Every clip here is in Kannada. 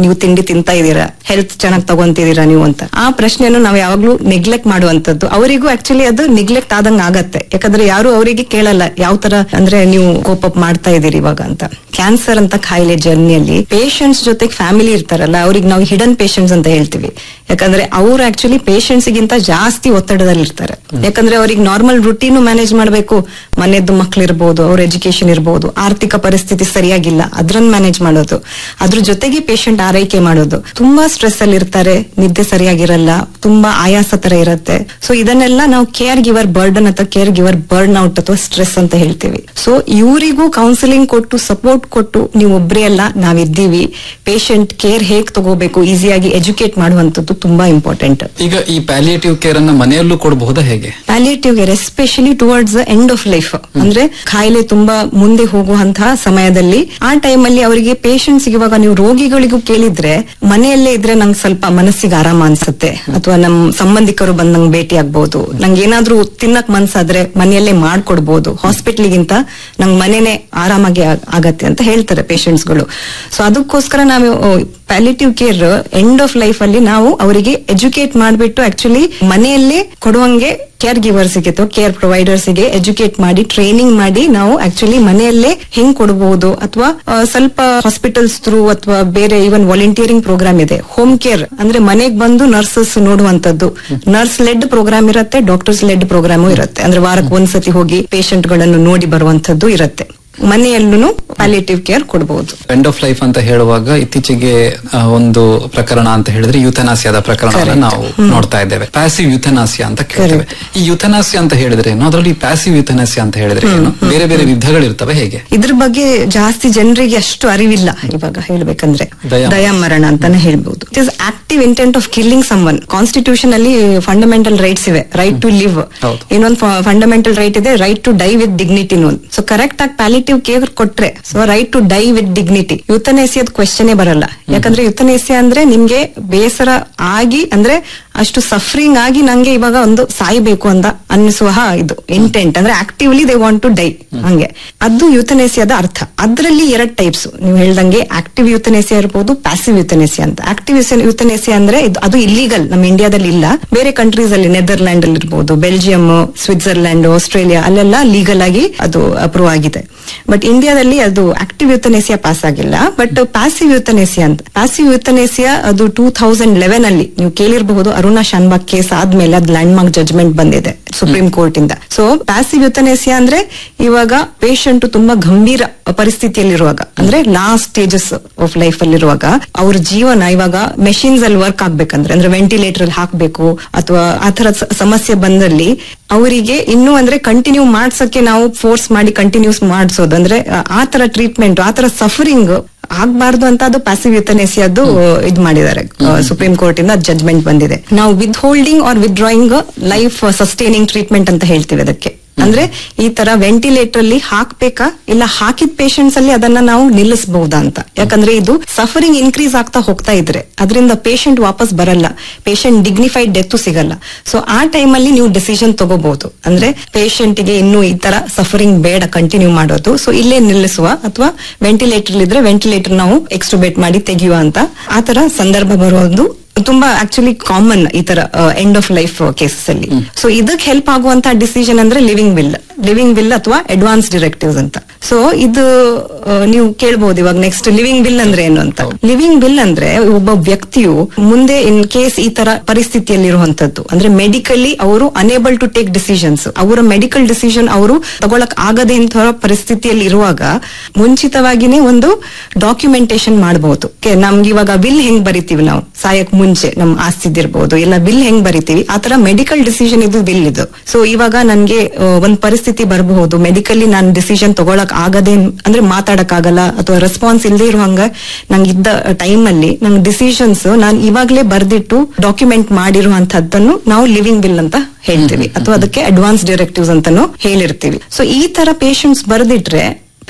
ನೀವು ತಿಂಡಿ ತಿಂತಾ ಇದೀರಾ ಹೆಲ್ತ್ ಚೆನ್ನಾಗಿ ತಗೊಂತಿದೀರಾ ನೀವು ಅಂತ ಆ ಪ್ರಶ್ನೆಯನ್ನು ನಾವು ಯಾವಾಗ್ಲೂ ನೆಗ್ಲೆಕ್ಟ್ ಮಾಡುವಂತದ್ದು ಅವರಿಗೂ ಆಕ್ಚುಲಿ ಅದು ನೆಗ್ಲೆಕ್ಟ್ ಆದಂಗ ಆಗತ್ತೆ ಯಾಕಂದ್ರೆ ಯಾರು ಅವರಿಗೆ ಕೇಳಲ್ಲ ಯಾವ ತರ ಅಂದ್ರೆ ನೀವು ಕೋಪ್ ಅಪ್ ಮಾಡ್ತಾ ಇದೀರಿ ಇವಾಗ ಅಂತ ಕ್ಯಾನ್ಸರ್ ಅಂತ ಕಾಯಿಲೆ ಜರ್ನಿಯಲ್ಲಿ ಪೇಷಂಟ್ಸ್ ಜೊತೆಗೆ ಫ್ಯಾಮಿಲಿ ಇರ್ತಾರಲ್ಲ ಅವ್ರಿಗೆ ನಾವು ಹಿಡನ್ ಪೇಷಂಟ್ಸ್ ಅಂತ ಹೇಳ್ತೀವಿ ಯಾಕಂದ್ರೆ ಅವ್ರು ಆಕ್ಚುಲಿ ಪೇಷಂಟ್ಸ್ ಗಿಂತ ಜಾಸ್ತಿ ಒತ್ತಡದಲ್ಲಿ ಇರ್ತಾರೆ ಯಾಕಂದ್ರೆ ಅವ್ರಿಗೆ ನಾರ್ಮಲ್ ರುಟೀನು ಮ್ಯಾನೇಜ್ ಮಾಡಬೇಕು ಮನೆಯದ್ದು ಮಕ್ಳು ಇರ್ಬೋದು ಅವ್ರ ಎಜುಕೇಶನ್ ಇರ್ಬೋದು ಆರ್ಥಿಕ ಪರಿಸ್ಥಿತಿ ಸರಿಯಾಗಿಲ್ಲ ಅದ್ರನ್ನ ಮ್ಯಾನೇಜ್ ಮಾಡೋದು ಅದ್ರ ಜೊತೆಗೆ ಪೇಷಂಟ್ ಆರೈಕೆ ಮಾಡೋದು ತುಂಬಾ ಸ್ಟ್ರೆಸ್ ಅಲ್ಲಿ ಇರ್ತಾರೆ ನಿದ್ದೆ ಸರಿಯಾಗಿರಲ್ಲ ತುಂಬಾ ಆಯಾಸ ತರ ಇರುತ್ತೆ ಸೊ ಇದನ್ನೆಲ್ಲ ನಾವು ಕೇರ್ ಗಿವರ್ ಬರ್ಡನ್ ಅಥವಾ ಕೇರ್ ಗಿವರ್ ಬರ್ನ್ ಔಟ್ ಅಥವಾ ಸ್ಟ್ರೆಸ್ ಅಂತ ಹೇಳ್ತೀವಿ ಸೊ ಇವರಿಗೂ ಕೌನ್ಸಿಲಿಂಗ್ ಕೊಟ್ಟು ಸಪೋರ್ಟ್ ಕೊಟ್ಟು ನೀವು ಒಬ್ರೇ ಅಲ್ಲ ನಾವಿದ್ದೀವಿ ಪೇಷಂಟ್ ಕೇರ್ ಹೇಗ್ ತಗೋಬೇಕು ಈಸಿಯಾಗಿ ಎಜುಕೇಟ್ ಮಾಡುವಂತದ್ದು ತುಂಬಾ ಇಂಪಾರ್ಟೆಂಟ್ ಈಗ ಈ ಪ್ಯಾಲಿಯೇಟಿವ್ ಕೇರ್ ಅನ್ನ ಮನೆಯಲ್ಲೂ ಕೊಡಬಹುದಾ ಹೇಗೆ palliative care especially towards end of life ಅಂದ್ರೆ ಕಾಯಿಲೆ ತುಂಬಾ ಮುಂದೆ ಹೋಗುವಂತಹ ಸಮಯದಲ್ಲಿ ಆ ಟೈಮಲ್ಲಿ ಅವರಿಗೆ ಪೇಷಂಟ್ಸ್ ಇವಾಗ ನೀವು ರೋಗಿಗಳಿಗೂ ಕೇಳಿದ್ರೆ ಮನೆಯಲ್ಲೇ ಇದ್ರೆ ನಂಗೆ ಸ್ವಲ್ಪ ಮನಸ್ಸಿಗೆ ಆರಾಮ ಅನ್ಸುತ್ತೆ ಅಥವಾ ನಮ್ ಸಂಬಂಧಿಕರು ಬಂದ್ ನಂಗೆ ಭೇಟಿ ಆಗ್ಬಹುದು ನಂಗೆ ಏನಾದ್ರೂ ತಿನ್ನಕ್ ಮನ್ಸಾದ್ರೆ ಮನೆಯಲ್ಲೇ ಮಾಡ್ಕೊಡ್ಬಹುದು ಹಾಸ್ಪಿಟ್ಲಿಗಿಂತ ನಂಗೆ ಮನೆನೇ ಆರಾಮಾಗಿ ಆಗ್- ಆಗತ್ತೆ ಅಂತ ಹೇಳ್ತಾರೆ ಪೇಷಂಟ್ಸ್ ಗಳು ಸೊ ಅದಕ್ಕೋಸ್ಕರ ನಾವು palliative care end of life ಅಲ್ಲಿ ನಾವು ಅವರಿಗೆ ಎಜುಕೇಟ್ ಮಾಡ್ಬಿಟ್ಟು ಆಕ್ಚುಲಿ ಮನೆಯಲ್ಲೇ ಕೊಡುವಂಗೆ ಕೇರ್ ಗಿವರ್ಸ್ ಗೆ ಅಥವಾ ಕೇರ್ ಪ್ರೊವೈಡರ್ಸ್ ಗೆ ಎಜುಕೇಟ್ ಮಾಡಿ ಟ್ರೈನಿಂಗ್ ಮಾಡಿ ನಾವು ಆಕ್ಚುಲಿ ಮನೆಯಲ್ಲೇ ಹೆಂಗ್ ಕೊಡಬಹುದು ಅಥವಾ ಸ್ವಲ್ಪ ಹಾಸ್ಪಿಟಲ್ಸ್ ಥ್ರೂ ಅಥವಾ ಬೇರೆ ಇವನ್ ವಾಲಂಟಿಯರಿಂಗ್ ಪ್ರೋಗ್ರಾಮ್ ಇದೆ ಹೋಮ್ ಕೇರ್ ಅಂದ್ರೆ ಮನೆಗೆ ಬಂದು ನರ್ಸಸ್ ನೋಡುವಂತದ್ದು ನರ್ಸ್ ಲೆಡ್ ಪ್ರೋಗ್ರಾಮ್ ಇರುತ್ತೆ ಡಾಕ್ಟರ್ಸ್ ಲೆಡ್ ಪ್ರೋಗ್ರಾಮು ಇರುತ್ತೆ ಅಂದ್ರೆ ವಾರಕ್ಕೆ ಒಂದ್ಸತಿ ಹೋಗಿ ಪೇಷಂಟ್ ಗಳನ್ನು ನೋಡಿ ಬರುವಂತದ್ದು ಇರುತ್ತೆ ಮನೆಯಲ್ಲೂ ಪ್ಯಾಲಿಯೇಟಿವ್ ಕೇರ್ ಕೊಡಬಹುದು ಎಂಡ್ ಆಫ್ ಲೈಫ್ ಅಂತ ಹೇಳುವಾಗ ಇತ್ತೀಚೆಗೆ ಆ, ಒಂದು ಪ್ರಕರಣ ಅಂತ ಹೇಳಿದ್ರೆ ಯುಥನಾಸಿಯಾದ ಪ್ರಕರಣವನ್ನು Correct. ನಾವು ನೋಡ್ತಾ ಇದ್ದೇವೆ ಪ್ಯಾಸಿವ್ ಯುಥನಾಸಿಯಾ ಅಂತ ಕೇಳ್ತೇವೆ ಈ ಯುಥನಾಸಿಯಾ ಅಂತ ಹೇಳಿದ್ರೆ ಏನು ಅದರಲ್ಲಿ ಪ್ಯಾಸಿವ್ ಯುಥನಾಸಿಯಾ ಅಂತ ಹೇಳಿದ್ರೆ ಏನು ಬೇರೆ ಬೇರೆ ವಿಧಗಳಿರ್ತವೆ ಹೇಗೆ ಇದ್ರ ಬಗ್ಗೆ ಜಾಸ್ತಿ ಜನರಿಗೆ ಅಷ್ಟು ಅರಿವಿಲ್ಲ ಇವಾಗ ಹೇಳ್ಬೇಕಂದ್ರೆ ದಯಾ- ದಯಾಮರಣ ಅಂತಾನೆ ಹೇಳ್ಬಹುದು it is active intent of killing someone constitution ಅಲ್ಲಿ ಫಂಡಮೆಂಟಲ್ ರೈಟ್ಸ್ ಇವೆ ರೈಟ್ ಟು ಲಿವ್ ಹೌದು. ಇನ್ನೊಂದು ಫಂಡಮೆಂಟಲ್ ರೈಟ್ ಇದೆ right to die with dignity ಒಂದು ಸೊ ಕರೆಕ್ಟ್ ಆಗಿ ಪ್ಯಾಲಿಟಿವ್ ಕೇರ್ ಕೊಟ್ರೆ so right to die with dignity ಯುತನೇಸಿಯದ ಕ್ವೆಶನೇ ಬರಲ್ಲ ಯಾಕಂದ್ರೆ ಯುತನೇಸಿಯಾ ಅಂದ್ರೆ ನಿಮ್ಗೆ ಬೇಸರ ಆಗಿ ಅಂದ್ರೆ ಅಷ್ಟು ಸಫರಿಂಗ್ ಆಗಿ ನಂಗೆ ಇವಾಗ ಒಂದು ಸಾಯ್ಬೇಕು ಅಂತ ಅನ್ನಿಸುವ ಇದು ಇಂಟೆಂಟ್ ಅಂದ್ರೆ actively they want to die ಹಂಗೆ ಅದು ಯುತನೇಸಿಯಾದ ಅರ್ಥ ಅದರಲ್ಲಿ ಎರಡ್ ಟೈಪ್ಸ್ ನೀವು ಹೇಳ್ದಂಗೆ ಆಕ್ಟಿವ್ ಯುತನೇಸಿಯಾ ಇರ್ಬೋದು ಪ್ಯಾಸಿವ್ ಯುತನೇಸಿಯಾ ಅಂತ ಆಕ್ಟಿವ್ ಯುತನೇಸಿಯಾ ಅಂದ್ರೆ ಇದು ಅದು ಇಲ್ಲಿಗಲ್ ನಮ್ಮ ಇಂಡಿಯಾದಲ್ಲಿ ಇಲ್ಲ ಬೇರೆ ಕಂಟ್ರೀಸ್ ಅಲ್ಲಿ ನೆದರ್ಲ್ಯಾಂಡ್ ಅಲ್ಲಿ ಇರ್ಬೋದು ಬೆಲ್ಜಿಯಂ ಸ್ವಿಟ್ಜರ್ಲ್ಯಾಂಡ್ ಆಸ್ಟ್ರೇಲಿಯಾ ಅಲ್ಲೆಲ್ಲ ಲೀಗಲ್ ಆಗಿ ಅದು ಅಪ್ರೂವ್ ಆಗಿದೆ ಬಟ್ ಇಂಡಿಯಾದಲ್ಲಿ ಅದು ಆಕ್ಟಿವ್ ಯುತನೇಸಿಯಾ ಪಾಸ್ ಆಗಿಲ್ಲ ಬಟ್ ಪ್ಯಾಸಿವ್ ಯುತನೇಸಿಯಾ ಅಂತ ಪ್ಯಾಸಿವ್ ಯುತನೇಸಿಯಾ ಅದು ಟೂ ತೌಸಂಡ್ ಲೆವೆನ್ ಅಲ್ಲಿ ನೀವು ಕೇಳಿರಬಹುದು ಅರುಣಾ ಶಾನ್ಬಾಗ್ ಕೇಸ್ ಆದ್ಮೇಲೆ ಅದು ಲ್ಯಾಂಡ್ ಮಾರ್ಕ್ ಜಜ್ಮೆಂಟ್ ಬಂದಿದೆ ಸುಪ್ರೀಂ ಕೋರ್ಟ್ ಇಂದ ಸೊ ಪ್ಯಾಸಿವ್ ಯುತನೇಸಿಯಾ ಅಂದ್ರೆ ಇವಾಗ ಪೇಷಂಟ್ ತುಂಬಾ ಗಂಭೀರ ಪರಿಸ್ಥಿತಿಯಲ್ಲಿರುವಾಗ ಅಂದ್ರೆ ಲಾಸ್ಟ್ ಸ್ಟೇಜಸ್ ಆಫ್ ಲೈಫ್ ಅಲ್ಲಿರುವಾಗ ಅವ್ರ ಜೀವನ ಇವಾಗ ಮೆಷಿನ್ಸ್ ಅಲ್ಲಿ ವರ್ಕ್ ಆಗ್ಬೇಕಂದ್ರೆ ಅಂದ್ರೆ ವೆಂಟಿಲೇಟರ್ ಅಲ್ಲಿ ಹಾಕ್ಬೇಕು ಅಥವಾ ಆ ತರ ಸ- ಸಮಸ್ಯೆ ಬಂದಲ್ಲಿ ಅವರಿಗೆ ಇನ್ನೂ ಅಂದ್ರೆ ಕಂಟಿನ್ಯೂ ಮಾಡ್ಸಕ್ಕೆ ನಾವು ಫೋರ್ಸ್ ಮಾಡಿ ಕಂಟಿನ್ಯೂಸ್ ಮಾಡಿಸೋದು ಅಂದ್ರೆ ಆ- ಆ ತರ ಟ್ರೀಟ್ಮೆಂಟ್ ಆ ತರ ಸಫರಿಂಗ್ ಆಗ್ಬಾರ್ದು ಅಂತ ಅದು ಪ್ಯಾಸಿವ್ ಯುತನೇಸಿಯದ್ದು ಇದ್ ಮಾಡಿದ್ದಾರೆ ಸುಪ್ರೀಂ ಕೋರ್ಟ್ ಇಂದ ಜಜ್ಮೆಂಟ್ ಬಂದಿದೆ ನಾವು withholding or withdrawing life sustaining treatment ಅಂತ ಹೇಳ್ತೀವಿ ಅದಕ್ಕೆ ಅಂದ್ರೆ ಈ ತರ ವೆಂಟಿಲೇಟರ್ ಅಲ್ಲಿ ಹಾಕ್ಬೇಕಾ ಇಲ್ಲ ಹಾಕಿದ ಪೇಷಂಟ್ಸ್ ಅಲ್ಲಿ ಅದನ್ನ ನಾವು ನಿಲ್ಲಿಸಬಹುದಾ ಅಂತ ಯಾಕಂದ್ರೆ ಇದು ಸಫರಿಂಗ್ ಇನ್ಕ್ರೀಸ್ ಆಗ್ತಾ ಹೋಗ್ತಾ ಇದ್ರೆ ಅದರಿಂದ ಪೇಷಂಟ್ ವಾಪಸ್ ಬರಲ್ಲ ಪೇಷಂಟ್ ಡಿಗ್ನಿಫೈಡ್ ಡೆತ್ ಸಿಗಲ್ಲ ಸೊ ಆ ಟೈಮಲ್ಲಿ ನೀವು ಡಿಸಿಷನ್ ತಗೋಬಹುದು ಅಂದ್ರೆ patient ಗೆ ಇನ್ನು ಈ ತರ ಸಫರಿಂಗ್ ಬೇಡ ಕಂಟಿನ್ಯೂ ಮಾಡೋದು ಸೊ ಇಲ್ಲೇ ನಿಲ್ಲಿಸುವ ಅಥವಾ ವೆಂಟಿಲೇಟರ್ ಇದ್ರೆ ವೆಂಟಿಲೇಟರ್ ನಾವು ಎಕ್ಸ್ಟ್ರಬೇಟ್ ಮಾಡಿ ತೆಗೆಯುವ ಅಂತ ಆ ತರ ಸಂದರ್ಭ ಬರೋದು ತುಂಬಾ ಆಕ್ಚುಲಿ ಕಾಮನ್ ಈ ತರ ಎಂಡ್ ಆಫ್ ಲೈಫ್ ಕೇಸಸ್ ಅಲ್ಲಿ ಸೊ ಇದಕ್ಕೆ ಹೆಲ್ಪ್ ಆಗುವಂತ ಡಿಸಿಷನ್ ಅಂದ್ರೆ ಲಿವಿಂಗ್ ವಿಲ್ ಲಿವಿಂಗ್ ವಿಲ್ ಅಥವಾ ಅಡ್ವಾನ್ಸ್ ಡಿರೆಕ್ಟಿವ್ಸ್ ಅಂತ ಸೊ ಇದು ಆ, ನೀವು ಕೇಳ್ಬಹುದು ಇವಾಗ ನೆಕ್ಸ್ಟ್ ಲಿವಿಂಗ್ ವಿಲ್ ಅಂದ್ರೆ ಏನು ಅಂತ ಲಿವಿಂಗ್ ವಿಲ್ ಅಂದ್ರೆ ಒಬ್ಬ ವ್ಯಕ್ತಿಯು ಮುಂದೆ ಇನ್ ಕೇಸ್ ಈ ತರ ಪರಿಸ್ಥಿತಿಯಲ್ಲಿರುವಂತದ್ದು ಅಂದ್ರೆ ಮೆಡಿಕಲಿ ಅವರು ಅನೇಬಲ್ ಟು ಟೇಕ್ ಡಿಸಿಷನ್ಸ್ ಅವರ ಮೆಡಿಕಲ್ ಡಿಸಿಷನ್ ಅವರು ತಗೊಳಕ್ ಆಗದೆ ಇಂಥ ಪರಿಸ್ಥಿತಿಯಲ್ಲಿ ಇರುವಾಗ ಮುಂಚಿತವಾಗಿನೇ ಒಂದು ಡಾಕ್ಯುಮೆಂಟೇಶನ್ ಮಾಡಬಹುದು ನಮ್ಗೆ ಇವಾಗ ವಿಲ್ ಹೆಂಗ್ ಬರಿತೀವಿ ನಾವು ಸಾಯಕ್ ಮುಂಚೆ ನಮ್ ಆಸ್ತಿದಿರ್ಬೋದು ಇಲ್ಲ ವಿಲ್ ಹೆಂಗ್ ಬರಿತೀವಿ ಆ ತರ ಮೆಡಿಕಲ್ ಡಿಸಿಷನ್ ಇದು ವಿಲ್ ಇದು ಸೊ ಇವಾಗ ನನ್ಗೆ ಆ, ಒಂದ್ ಪರಿಸ್ಥಿತಿ ಬರಬಹುದು ಮೆಡಿಕಲಿ ನಾನು ಡಿಸಿಷನ್ ತಗೊಳಕ್ ಆಗದೆ ಅಂದ್ರೆ ಮಾತಾಡಕ್ ಆಗಲ್ಲ ಅಥವಾ ರೆಸ್ಪಾನ್ಸ್ ಇಲ್ಲದೆ ಇರುವಂಗ ನಂಗೆ ಇದ್ದ ಟೈಮ್ ಅಲ್ಲಿ ನಂಗೆ ಡಿಸಿಷನ್ಸ್ ನಾನು ಇವಾಗ್ಲೇ ಬರ್ದಿಟ್ಟು ಡಾಕ್ಯುಮೆಂಟ್ ಮಾಡಿರುವಂತದ್ದನ್ನು ನಾವು ಲಿವಿಂಗ್ ವಿಲ್ ಅಂತ ಹೇಳ್ತೀವಿ ಅಥವಾ ಅದಕ್ಕೆ ಅಡ್ವಾನ್ಸ್ ಡೈರೆಕ್ಟಿವ್ಸ್ ಅಂತಾನು ಹೇಳಿರ್ತೀವಿ ಸೊ ಈ ತರ ಪೇಷಂಟ್ಸ್ ಬರ್ದಿಟ್ರೆ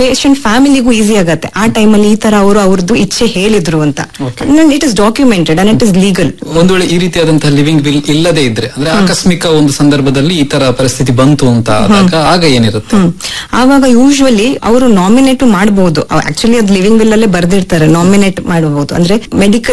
ಪೇಷಂಟ್ ಫ್ಯಾಮಿಲಿಗೂ ಈಸಿ ಆಗತ್ತೆ ಆ ಟೈಮಲ್ಲಿ ಈ ತರ ಅವರು ಅವ್ರದ್ದು ಇಚ್ಛೆ ಹೇಳಿದ್ರು ಅಂತ Okay. It is documented and it is legal ಒಂದು ವೇಳೆ ಈ ರೀತಿಯಾದಂತಹ ಲಿವಿಂಗ್ ವಿಲ್ ಇಲ್ಲದೆ ಇದ್ರೆ ಅಂದ್ರೆ ಆಕಸ್ಮಿಕ ಒಂದು ಸಂದರ್ಭದಲ್ಲಿ ಈ ತರ ಪರಿಸ್ಥಿತಿ ಬಂತು ಅಂತ ಆದಾಗ ಆಗ ಏನಿರುತ್ತೆ ಹ್ಮ್ ಆವಾಗ ಯೂಶುವಲಿ ಅವರು ನಾಮಿನೇಟ್ ಮಾಡಬಹುದು ಆಕ್ಚುಲಿ ಅದು ಲಿವಿಂಗ್ ವಿಲ್ ಅಲ್ಲೇ ಬರ್ದಿರ್ತಾರೆ ನಾಮಿನೇಟ್ ಮಾಡಬಹುದು ಅಂದ್ರೆ ಮೆಡಿಕಲ್